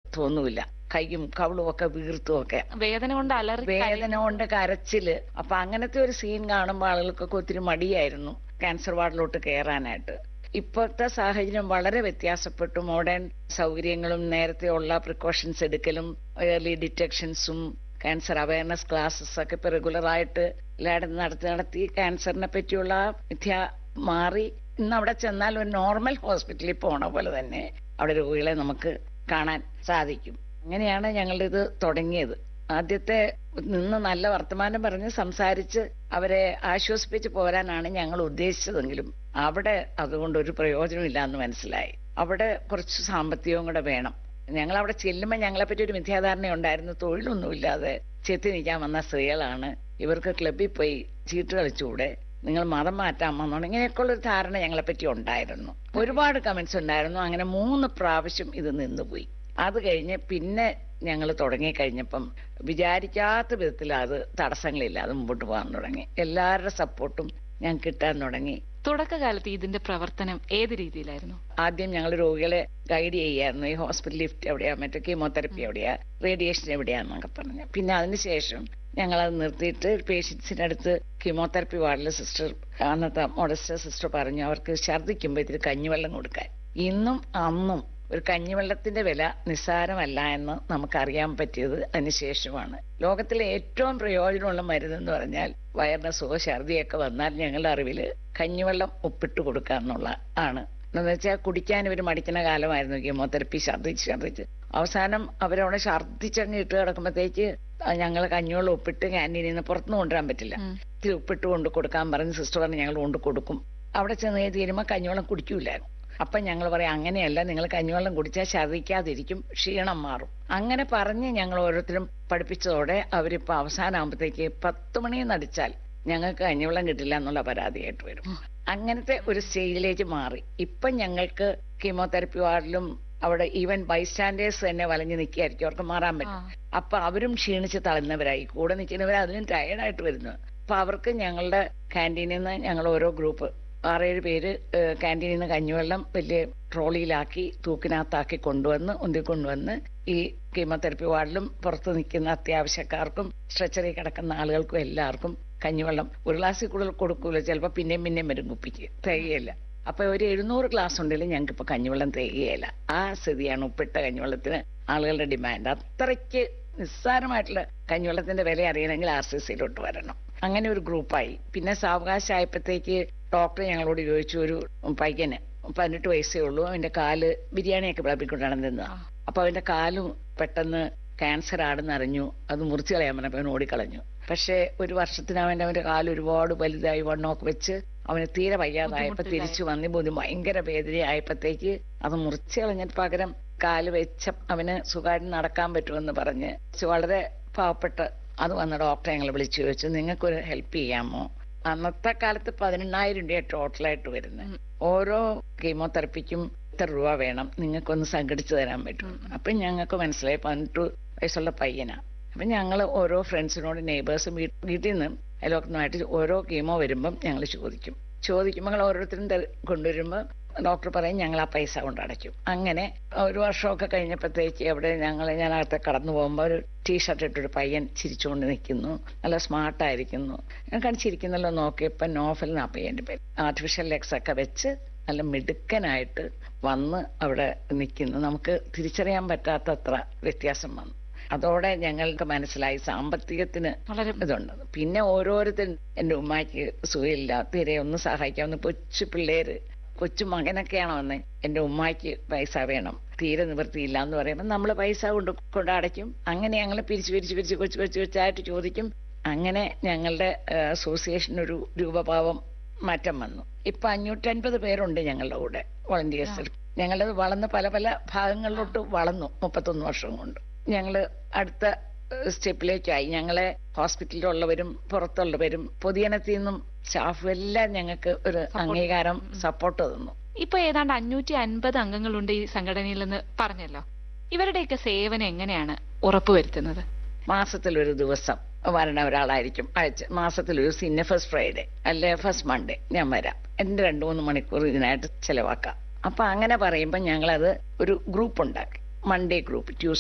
തോന്നൂല കൈയും കവിളും ഒക്കെ വീർത്തും ഒക്കെ വേദന കൊണ്ട് അലറി വേദന കൊണ്ട് കരച്ചില് അപ്പൊ അങ്ങനത്തെ ഒരു സീൻ കാണുമ്പോൾ ആളുകൾക്കൊക്കെ ഒത്തിരി മടിയായിരുന്നു ക്യാൻസർ വാർഡിലോട്ട് കയറാനായിട്ട് ഇപ്പോഴത്തെ സാഹചര്യം വളരെ വ്യത്യാസപ്പെട്ടു മോഡേൺ സൗകര്യങ്ങളും നേരത്തെ ഉള്ള പ്രിക്കോഷൻസ് എടുക്കലും ഏർലി ഡിറ്റക്ഷൻസും ക്യാൻസർ അവയർനെസ് ക്ലാസ്സസ് ഒക്കെ ഇപ്പൊ റെഗുലർ ആയിട്ട് എല്ലായിടത്തും നടത്തി നടത്തി ക്യാൻസറിനെ പറ്റിയുള്ള മിഥ്യ മാറി ഇന്ന് അവിടെ ചെന്നാൽ ഒരു നോർമൽ ഹോസ്പിറ്റലിൽ പോണ പോലെ തന്നെ അവിടെ രോഗികളെ നമുക്ക് കാണാൻ സാധിക്കും അങ്ങനെയാണ് ഞങ്ങളുടെ ഇത് തുടങ്ങിയത് ആദ്യത്തെ നിന്ന് നല്ല വർത്തമാനം പറഞ്ഞ് സംസാരിച്ച് അവരെ ആശ്വസിപ്പിച്ച് പോരാനാണ് ഞങ്ങൾ ഉദ്ദേശിച്ചതെങ്കിലും അവിടെ അതുകൊണ്ട് ഒരു പ്രയോജനമില്ല എന്ന് മനസ്സിലായി അവിടെ കുറച്ച് സാമ്പത്തികവും കൂടെ വേണം ഞങ്ങൾ അവിടെ ചെല്ലുമ്പോൾ ഞങ്ങളെ പറ്റി ഒരു മിഥ്യാധാരണ ഉണ്ടായിരുന്നു തൊഴിലൊന്നുമില്ലാതെ ചെത്തി നിൽക്കാൻ വന്ന സ്ത്രീകളാണ് ഇവർക്ക് ക്ലബിൽ പോയി ചീട്ട് കളിച്ചുകൂടെ നിങ്ങൾ മതം മാറ്റാൻ വന്നോണ്ട് ഇങ്ങനെയൊക്കെയുള്ള ഒരു ധാരണ ഞങ്ങളെ പറ്റി ഉണ്ടായിരുന്നു ഒരുപാട് കമന്റ്സ് ഉണ്ടായിരുന്നു അങ്ങനെ മൂന്ന് പ്രാവശ്യം ഇത് നിന്നുപോയി അത് കഴിഞ്ഞ് പിന്നെ ഞങ്ങൾ തുടങ്ങി കഴിഞ്ഞപ്പം വിചാരിക്കാത്ത വിധത്തിൽ അത് തടസ്സങ്ങളില്ലാതെ മുമ്പോട്ട് പോകാൻ തുടങ്ങി എല്ലാവരുടെ സപ്പോർട്ടും ഞാൻ കിട്ടാൻ തുടങ്ങി തുടക്കകാലത്ത് ഇതിന്റെ പ്രവർത്തനം ഏത് രീതിയിലായിരുന്നു ആദ്യം ഞങ്ങൾ രോഗികളെ ഗൈഡ് ചെയ്യായിരുന്നു ഈ ഹോസ്പിറ്റൽ ലിഫ്റ്റ് എവിടെയാ മറ്റേ കീമോതെറപ്പി എവിടെയാ റേഡിയേഷൻ എവിടെയാന്നൊക്കെ പറഞ്ഞു പിന്നെ അതിനുശേഷം ഞങ്ങൾ അത് നിർത്തിയിട്ട് പേഷ്യൻസിന്റെ അടുത്ത് കീമോതെറപ്പി വാർഡിൽ സിസ്റ്റർ അന്നത്തെ മോഡസ്റ്റർ സിസ്റ്റർ പറഞ്ഞു അവർക്ക് ഛർദ്ദിക്കുമ്പോൾ ഇതിൽ കഞ്ഞിവെള്ളം കൊടുക്കാൻ ഇന്നും അന്നും ഒരു കഞ്ഞിവെള്ളത്തിന്റെ വില നിസ്സാരമല്ല എന്ന് നമുക്കറിയാൻ പറ്റിയത് അതിനുശേഷമാണ് ലോകത്തിലെ ഏറ്റവും പ്രയോജനമുള്ള മരുന്ന് എന്ന് പറഞ്ഞാൽ വയറിന് സുഖ ഛർദിയൊക്കെ വന്നാൽ ഞങ്ങളുടെ അറിവിൽ കഞ്ഞിവെള്ളം ഒപ്പിട്ട് കൊടുക്കുക എന്നുള്ള ആണ് എന്ന് വെച്ചാൽ കുടിക്കാൻ ഇവർ മടിക്കുന്ന കാലമായിരുന്നു കീമോതെറപ്പി ഛർദ്ദിച്ച് ഛർദ്ദിച്ച് അവസാനം അവരവിടെ ഛർദ്ദിച്ചങ്ങ് ഇട്ട് കിടക്കുമ്പോഴത്തേക്ക് ഞങ്ങൾ കഞ്ഞിവെള്ളം ഒപ്പിട്ട് ക്യാൻറ്റീനിൽ നിന്ന് പുറത്തുനിന്ന് കൊണ്ടുവരാൻ പറ്റില്ല ഉം. ഇത്തിരി ഉപ്പിട്ട് കൊണ്ട് കൊടുക്കാൻ പറഞ്ഞ് സിസ്റ്റർ പറഞ്ഞ് ഞങ്ങൾ കൊണ്ട് കൊടുക്കും അവിടെ ചെന്ന് തീരുമ്പോൾ കഞ്ഞിവെള്ളം കുടിക്കൂലായിരുന്നു അപ്പൊ ഞങ്ങൾ പറയാം അങ്ങനെയല്ല നിങ്ങൾ കഞ്ഞിവെള്ളം കുടിച്ചാൽ ഛർദ്ദിക്കാതിരിക്കും ക്ഷീണം മാറും അങ്ങനെ പറഞ്ഞ് ഞങ്ങൾ ഓരോരുത്തരും പഠിപ്പിച്ചതോടെ അവരിപ്പോ അവസാനമാകുമ്പോഴത്തേക്ക് പത്ത് മണിന്ന് അടിച്ചാൽ ഞങ്ങൾക്ക് കഞ്ഞിവെള്ളം കിട്ടില്ല എന്നുള്ള പരാതിയായിട്ട് വരും അങ്ങനത്തെ ഒരു സ്റ്റേജിലേക്ക് മാറി ഇപ്പൊ ഞങ്ങൾക്ക് കീമോതെറപ്പി വാർഡിലും അവിടെ ഈവൻ ബൈസ്റ്റാൻഡേഴ്സ് തന്നെ വലഞ്ഞു നിൽക്കുകയായിരിക്കും അവർക്ക് മാറാൻ ആ, പറ്റും അപ്പൊ അവരും ക്ഷീണിച്ച് തളർന്നവരായി കൂടെ നിൽക്കുന്നവർ അതിലും ടയർഡായിട്ട് വരുന്നു അപ്പൊ അവർക്ക് ഞങ്ങളുടെ ക്യാൻറ്റീനിൽ നിന്ന് ഞങ്ങൾ ഓരോ ഗ്രൂപ്പ് ആറേഴ് പേര് ക്യാൻറ്റീനിൽ നിന്ന് കഞ്ഞിവെള്ളം വലിയ ട്രോളിയിലാക്കി തൂക്കിനകത്താക്കി കൊണ്ടുവന്ന് ഉന്തി കൊണ്ടുവന്ന് ഈ കീമോതെറപ്പി വാർഡിലും പുറത്ത് നിൽക്കുന്ന അത്യാവശ്യക്കാർക്കും സ്ട്രെച്ചറിൽ കിടക്കുന്ന ആളുകൾക്കും എല്ലാവർക്കും കഞ്ഞിവെള്ളം ഒരു ഗ്ലാസ്സിൽ കൂടുതൽ കൊടുക്കൂല ചിലപ്പോൾ പിന്നെയും പിന്നെയും വരും കുപ്പിക്ക് തികയില്ല അപ്പൊ ഒരു എഴുന്നൂറ് ഗ്ലാസ് ഉണ്ടെങ്കിലും ഞങ്ങൾക്ക് ഇപ്പൊ കഞ്ഞിവെള്ളം തികയില്ല ആ സ്ഥിതിയാണ് ഉപ്പിട്ട കഞ്ഞിവെള്ളത്തിന് ആളുകളുടെ ഡിമാൻഡ് അത്രയ്ക്ക് നിസ്സാരമായിട്ടുള്ള കഞ്ഞിവെള്ളത്തിന്റെ വില അറിയണമെങ്കിൽ ആർ സി സിയിലോട്ട് വരണം അങ്ങനെ ഒരു ഗ്രൂപ്പായി പിന്നെ സാവകാശമായപ്പോഴത്തേക്ക് ഡോക്ടർ ഞങ്ങളോട് ചോദിച്ചു ഒരു പയ്യന് പതിനെട്ട് വയസ്സേ ഉള്ളൂ അവന്റെ കാല് ബിരിയാണിയൊക്കെ വിളപ്പിക്കൊണ്ടാണ് നിന്നത് ആ. അപ്പൊ അവന്റെ കാലും പെട്ടെന്ന് ക്യാൻസർ ആണെന്ന് അറിഞ്ഞു അത് മുറിച്ചു കളയാൻ പറഞ്ഞപ്പോ അവൻ ഓടിക്കളഞ്ഞു പക്ഷെ ഒരു വർഷത്തിന് അവൻ അവന്റെ കാല് ഒരുപാട് വലുതായി വണ്ണമൊക്കെ വെച്ച് അവന് തീരെ വയ്യാതായപ്പോ ബുദ്ധിമുട്ടിലായി. തിരിച്ചു വന്ന് ബുദ്ധി ഭയങ്കര വേദനയായപ്പോഴത്തേക്ക് അത് മുറിച്ചു കളഞ്ഞിട്ട് പകരം കാല് വെച്ച അവന് സുഖമായിട്ട് നടക്കാൻ പറ്റുമെന്ന് പറഞ്ഞ് വളരെ പാവപ്പെട്ട അത് വന്ന ഡോക്ടറെ ഞങ്ങൾ വിളിച്ചു ചോദിച്ചു നിങ്ങൾക്കൊരു ഹെൽപ്പ് ചെയ്യാമോ അന്നത്തെ കാലത്ത് പതിനെണ്ണായിരം രൂപ ടോട്ടലായിട്ട് വരുന്നത് ഉം. ഓരോ കീമോതെറപ്പിക്കും ഇത്ര രൂപ വേണം നിങ്ങൾക്കൊന്ന് സംഘടിച്ചു തരാൻ പറ്റും അപ്പൊ ഞങ്ങൾക്ക് മനസ്സിലായി പതിനെട്ട് വയസ്സുള്ള പയ്യനാ അപ്പൊ ഞങ്ങൾ ഓരോ ഫ്രണ്ട്സിനോട് നെയ്ബേഴ്സും വീട്ടിൽ നിന്ന് അയൽവക്കനുമായിട്ട് ഓരോ കീമോ വരുമ്പം ഞങ്ങൾ ചോദിക്കും ചോദിക്കുമ്പോൾ ഞങ്ങൾ ഓരോരുത്തരും തര- കൊണ്ടുവരുമ്പോൾ ഡോക്ടർ പറയും ഞങ്ങൾ ആ പൈസ കൊണ്ട് അടയ്ക്കും അങ്ങനെ ഒരു വർഷമൊക്കെ കഴിഞ്ഞപ്പോഴത്തേക്ക് അവിടെ ഞങ്ങൾ ഞാൻ അകത്തെ കടന്നു പോകുമ്പോൾ ഒരു ടീഷർട്ട് ഇട്ടൊരു പയ്യൻ ചിരിച്ചുകൊണ്ട് നിൽക്കുന്നു നല്ല സ്മാർട്ടായിരിക്കുന്നു ഞാൻ കണിച്ചിരിക്കുന്നല്ലോ നോക്കിയപ്പോൾ നോഫൽ എന്നാ പയ്യന്റെ പേര് ആർട്ടിഫിഷ്യൽ ലെഗ്സ് ഒക്കെ വെച്ച് നല്ല മിടുക്കനായിട്ട് വന്ന് അവിടെ നിൽക്കുന്നു നമുക്ക് തിരിച്ചറിയാൻ പറ്റാത്തത്ര വ്യത്യാസം വന്നു അതോടെ ഞങ്ങൾക്ക് മനസ്സിലായി സാമ്പത്തികത്തിന് വളരെ ഇതുണ്ട് പിന്നെ ഓരോരുത്തരും എൻ്റെ ഉമ്മയ്ക്ക് സുഖമില്ല തീരെ ഒന്ന് സഹായിക്കാവുന്ന കൊച്ചു പിള്ളേര് കൊച്ചു മകനൊക്കെയാണോ വന്ന് എൻ്റെ ഉമ്മായ്ക്ക് പൈസ വേണം തീരെ നിവൃത്തിയില്ല എന്ന് പറയുമ്പോൾ നമ്മൾ പൈസ കൊണ്ട് കൊണ്ട് അടയ്ക്കും അങ്ങനെ ഞങ്ങൾ പിരിച്ച് പിരിച്ച് പിരിച്ച് കൊച്ചു കൊച്ചു കൊച്ചായിട്ട് ചോദിക്കും അങ്ങനെ ഞങ്ങളുടെ അസോസിയേഷൻ ഒരു രൂപഭാവം മാറ്റം വന്നു ഇപ്പൊ അഞ്ഞൂറ്റൻപത് പേരുണ്ട് ഞങ്ങളുടെ കൂടെ വോളണ്ടിയേഴ്സിൽ ഞങ്ങളത് വളർന്ന് പല പല ഭാഗങ്ങളിലോട്ട് വളർന്നു മുപ്പത്തൊന്ന് വർഷം കൊണ്ട് ഞങ്ങള് അടുത്ത സ്റ്റെപ്പിലേക്കായി ഞങ്ങളെ ഹോസ്പിറ്റലിലുള്ളവരും പുറത്തുള്ളവരും പൊതുജനത്തിൽ നിന്നും സ്റ്റാഫും എല്ലാം ഞങ്ങൾക്ക് ഒരു അംഗീകാരം സപ്പോർട്ട് തന്നു ഇപ്പൊ ഏതാണ്ട് അഞ്ഞൂറ്റി അൻപത് അംഗങ്ങളുണ്ട് ഈ സംഘടനയിൽ എന്ന് പറഞ്ഞല്ലോ ഇവരുടെയൊക്കെ സേവനം എങ്ങനെയാണ് ഉറപ്പുവരുത്തുന്നത് മാസത്തിൽ ഒരു ദിവസം വരണ ഒരാളായിരിക്കും ആഴ്ച മാസത്തിൽ ഒരു സിന്നെ ഫസ്റ്റ് ഫ്രൈഡേ അല്ലെ ഫസ്റ്റ് മൺഡേ ഞാൻ വരാം എന്റെ രണ്ടു മൂന്ന് മണിക്കൂർ ഇതിനായിട്ട് ചെലവാക്കാം അപ്പൊ അങ്ങനെ പറയുമ്പോൾ ഞങ്ങളത് ഒരു ഗ്രൂപ്പ് ഉണ്ടാക്കി മൺഡേ ഗ്രൂപ്പ് ട്യൂസ്ഡേ